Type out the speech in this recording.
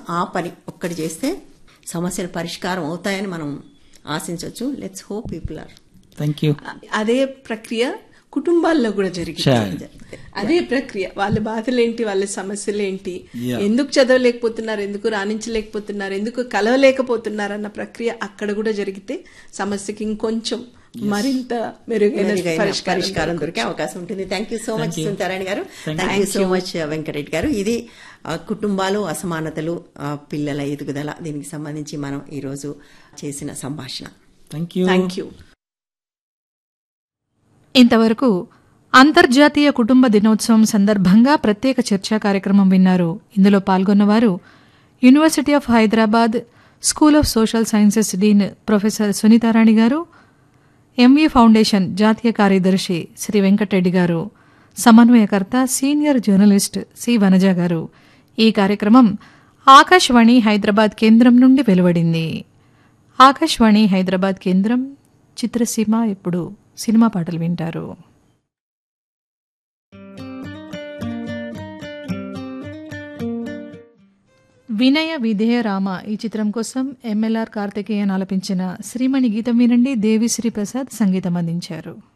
ఆ పని ఒక్కటి చేస్తే సమస్యలు పరిష్కారం అవుతాయని మనం ఆశించవచ్చు let's hope people are thank you అదే ప్రక్రియ కుటుంబాల్లో కూడా జరిగింది అదే ప్రక్రియ వాళ్ళ బాధలేంటి వాళ్ళ సమస్యలేంటి Yeah. ఎందుకు చదవలేకపోతున్నారు ఎందుకు రాణించలేకపోతున్నారు ఎందుకు కలవలేకపోతున్నారు అన్న ప్రక్రియ అక్కడ కూడా జరిగితే సమస్యకి ఇంకొంచెం మరింత మెరుగైన మెరుగైన పరిష్కారం పరిష్కారం దొరికే అవకాశం ఉంటుంది thank you so much Suntarani garu thank you so much Venkatareddy garu ఇది ఆ, కుటుంబాలు అసమానతలు ఆ, పిల్లల ఎదుగుదల దీనికి సంబంధించి మనం ఈరోజు చేసిన సంభాషణ థ్యాంక్ యూ థ్యాంక్ యూ ఇంతవరకు అంతర్జాతీయ కుటుంబ దినోత్సవం సందర్భంగా ప్రత్యేక చర్చా కార్యక్రమం విన్నారు ఇందులో పాల్గొన్నవారు university of Hyderabad school of social sciences dean professor Sunitarani garu MV foundation జాతీయ కార్యదర్శి శ్రీ వెంకటరెడ్డి గారు సమన్వయకర్త సీనియర్ జర్నలిస్ట్ సి వనజ గారు ఈ కార్యక్రమం ఆకాశవాణి హైదరాబాద్ కేంద్రం నుండి వెలువడింది ఆకాశవాణి హైదరాబాద్ కేంద్రం చిత్రసీమ ఇప్పుడు సినిమా పాటలు వింటారు వినయ విధేయ రామ ఈ చిత్రం కోసం ఎంఎల్ఆర్ కార్తికేయన్ ఆలపించిన శ్రీమణి గీతం వినండి దేవిశ్రీ ప్రసాద్ సంగీతం అందించారు